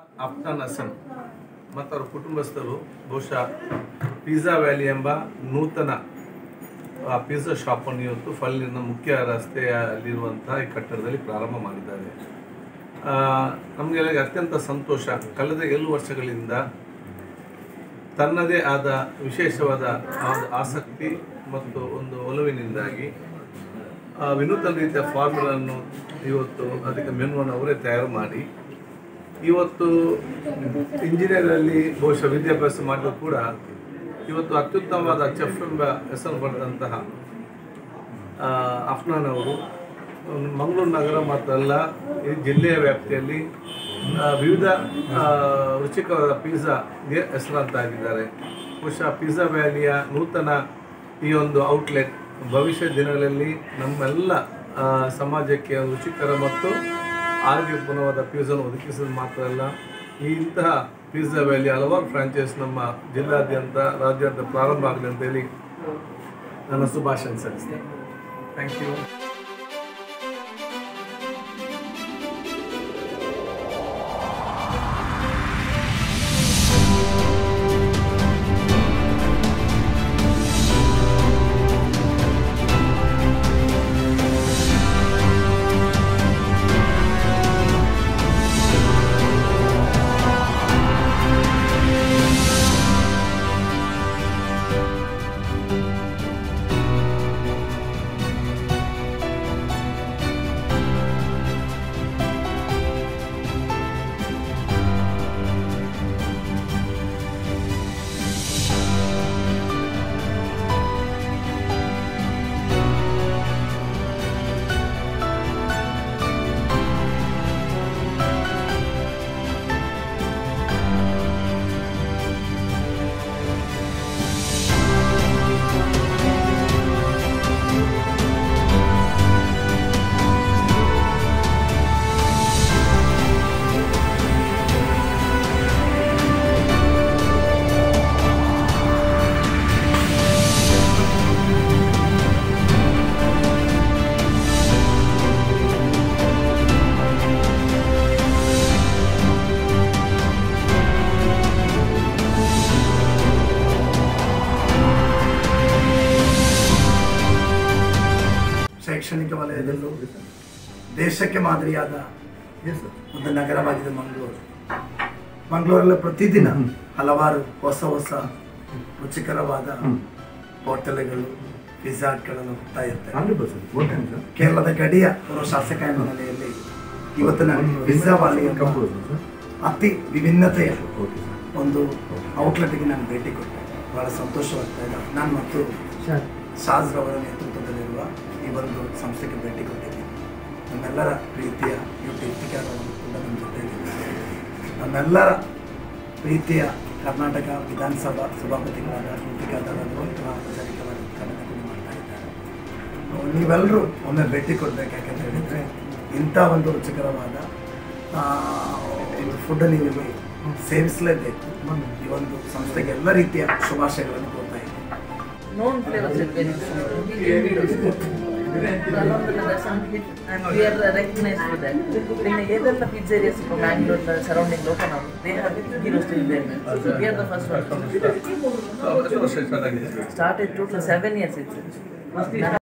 ಅಫ್ನಾನ್ ಹಸನ್ ಮತ್ತು ಅವರ ಕುಟುಂಬಸ್ಥರು ಬಹುಶಃ ಪಿಜ್ಜಾ ವ್ಯಾಲಿ ಎಂಬ ನೂತನ ಆ ಪಿಜ್ಜಾ ಶಾಪನ್ನು ಇವತ್ತು ಫಲ್ಲಿನ ಮುಖ್ಯ ರಸ್ತೆಯಲ್ಲಿರುವಂತಹ ಈ ಕಟ್ಟಡದಲ್ಲಿ ಪ್ರಾರಂಭ ಮಾಡಿದ್ದಾರೆ ಆ, ನಮಗೆಲ್ಲ ಅತ್ಯಂತ ಸಂತೋಷ ಕಳೆದ ಏಳು ವರ್ಷಗಳಿಂದ ತನ್ನದೇ ಆದ ವಿಶೇಷವಾದ ಆ ಒಂದು ಆಸಕ್ತಿ ಮತ್ತು ಒಂದು ಒಲವಿನಿಂದಾಗಿ ಆ ವಿನೂತನ ರೀತಿಯ ಫಾರ್ಮುಲನ್ನು ಇವತ್ತು ಅದಕ್ಕೆ ಮೆನುವನ್ನು ಅವರೇ ತಯಾರು ಮಾಡಿ ಇವತ್ತು ಇಂಜಿನಿಯರಲ್ಲಿ ಬಹುಶಃ ವಿದ್ಯಾಭ್ಯಾಸ ಮಾಡಿದ್ರು ಕೂಡ ಇವತ್ತು ಅತ್ಯುತ್ತಮವಾದ ಚೆಫ್ ಎಂಬ ಹೆಸರು ಪಡೆದಂತಹ ಆ, ಅಫ್ನಾನ್ ಅವರು ಮಂಗಳೂರು ನಗರ ಮಾತ್ರಲ್ಲ ಈ ಜಿಲ್ಲೆಯ ವ್ಯಾಪ್ತಿಯಲ್ಲಿ ಆ, ವಿವಿಧ ಆ, ರುಚಿಕವಾದ ಪಿಜ್ಜಾಗೆ ಹೆಸರಾಂತಾಗಿದ್ದಾರೆ ಬಹುಶಃ ಪಿಜ್ಜಾ ವ್ಯಾಲಿಯ ನೂತನ ಈ ಒಂದು ಔಟ್ಲೆಟ್ ಭವಿಷ್ಯ ದಿನಗಳಲ್ಲಿ ನಮ್ಮೆಲ್ಲ ಆ, ಸಮಾಜಕ್ಕೆ ಒಂದು ರುಚಿಕರ ಮತ್ತು ಆರೋಗ್ಯಪೂರ್ಣವಾದ ಪಿಜ್ಜಾನ ಒದಗಿಸೋದು ಮಾತ್ರ ಅಲ್ಲ ಈ ಇಂತಹ ಪಿಜ್ಜಾ ವ್ಯಾಲಿ ಹಲವಾರು ಫ್ರಾಂಚೈಸ್ ನಮ್ಮ ಜಿಲ್ಲಾದ್ಯಂತ ರಾಜ್ಯಾದ್ಯಂತ ಪ್ರಾರಂಭ ಆಗಲಿ ಅಂತ ಹೇಳಿ ನನ್ನ ಶುಭಾಶಯ ಸಲ್ಲಿಸ್ತೇನೆ ಥ್ಯಾಂಕ್ ಯು ಶೈಕ್ಷಣಿಕ ವಲಯದಲ್ಲೂ ದೇಶಕ್ಕೆ ಮಾದರಿಯಾದ ಒಂದು ನಗರವಾಗಿದೆ ಮಂಗಳೂರು ಮಂಗಳೂರಲ್ಲಿ ಪ್ರತಿದಿನ ಹಲವಾರು ಹೊಸ ಹೊಸ ರುಚಿಕರವಾದ ಹೋಟೆಲ್ಗಳು ರಿಸಾರ್ಟ್ಗಳನ್ನು ಹುಡ್ತಾ ಇರ್ತಾರೆ ಕೇರಳದ ಗಡಿಯ ಪುರ ಶಾಸಕ ಎಂಬ ನೆಲೆಯಲ್ಲಿ ಇವತ್ತಿನ ಪಿಜ್ಜಾ ವಾಲಿ ಎಂಬ ಅತಿ ವಿಭಿನ್ನತೆಯ ಒಂದು ಔಟ್ಲೆಟ್ಗೆ ನಾನು ಭೇಟಿ ಕೊಟ್ಟೆ ಬಹಳ ಸಂತೋಷವಾಗ್ತಾ ಇದೆ ನಾನು ಮತ್ತು ಶಾಜ್ ರವರ ನೇತೃತ್ವದಲ್ಲಿರುವ ಈ ಒಂದು ಸಂಸ್ಥೆಗೆ ಭೇಟಿ ಕೊಟ್ಟಿದ್ದೀನಿ ನಮ್ಮೆಲ್ಲರ ಪ್ರೀತಿಯ ಯುಟಿ ಇತ್ತಿಕಾರವರು ಕೂಡ ನಮ್ಮ ಜೊತೆಗಿದ್ದಾರೆ ನಮ್ಮೆಲ್ಲರ ಪ್ರೀತಿಯ ಕರ್ನಾಟಕ ವಿಧಾನಸಭಾ ಸಭಾಪತಿಗಳಾದ ಇತ್ತಿಕಾದವರು ಔಪಚಾರಿಕವಾದ ಉದ್ಘಾಟನೆ ಕೂಡ ಮಾಡ್ತಾ ಇದ್ದಾರೆ ನೀವೆಲ್ಲರೂ ಒಮ್ಮೆ ಭೇಟಿ ಕೊಡ್ಬೇಕು ಯಾಕಂತ ಹೇಳಿದರೆ ಇಂಥ ಒಂದು ರುಚಿಕರವಾದ ಆ, ಒಂದು ಫುಡ್ ನೀವು ಇಲ್ಲಿ ಸೇವಿಸಲೇಬೇಕು ಈ ಒಂದು ಸಂಸ್ಥೆಗೆ ಎಲ್ಲ ರೀತಿಯ ಶುಭಾಶಯಗಳನ್ನು ಕೊಡ್ತಾ ಇದ್ದೀನಿ known flavors are very and we are recognized for that. In ಏದೆಲ್ಲ pizzerias from Bangalore surrounding open up, they have heroes still there. So we are the first one. ಎಷ್ಟು ವರ್ಷ ಸ್ಟಾರ್ಟ್ ಆಗಿದೆ Started total seven years it's.